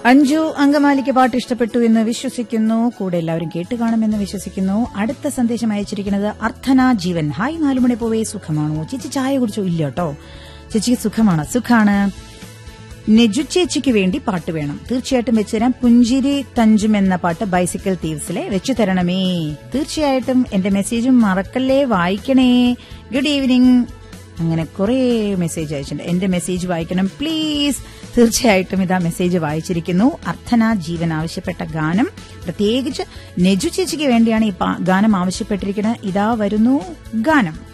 അഞ്ജു അങ്കമാലിക്ക് പാട്ട് ഇഷ്ടപ്പെട്ടു എന്ന് വിശ്വസിക്കുന്നു കൂടെ എല്ലാവരും കേട്ട് കാണുമെന്ന് വിശ്വസിക്കുന്നു അടുത്ത സന്ദേശം അയച്ചിരിക്കുന്നത് അർത്ഥന ജീവൻ ഹായ് നാലുമണി പോവേ സുഖമാണോ ചേച്ചി ചായ കുടിച്ചോ ഇല്ല കേട്ടോ ചേച്ചിക്ക് സുഖമാണ് സുഖാണ് നെജു ചേച്ചിക്ക് വേണ്ടി പാട്ട് വേണം തീർച്ചയായിട്ടും വെച്ചുതരാം പുഞ്ചിരി തഞ്ചും എന്ന പാട്ട് ബൈസിക്കിൾ തീവ്സിലെ വെച്ചു തരണമേ തീർച്ചയായിട്ടും എന്റെ മെസ്സേജും മറക്കല്ലേ വായിക്കണേ ഗുഡ് ഈവനിങ് അങ്ങനെ കുറേ മെസ്സേജ് അയച്ചിട്ടുണ്ട് എന്റെ മെസ്സേജ് വായിക്കണം പ്ലീസ് തീർച്ചയായിട്ടും ഇതാ മെസ്സേജ് വായിച്ചിരിക്കുന്നു അർത്ഥന ജീവൻ ആവശ്യപ്പെട്ട ഗാനം പ്രത്യേകിച്ച് നെജു ചേച്ചിക്ക് വേണ്ടിയാണ് ഈ പാ- ഗാനം ആവശ്യപ്പെട്ടിരിക്കുന്നത് ഇതാ വരുന്നു ഗാനം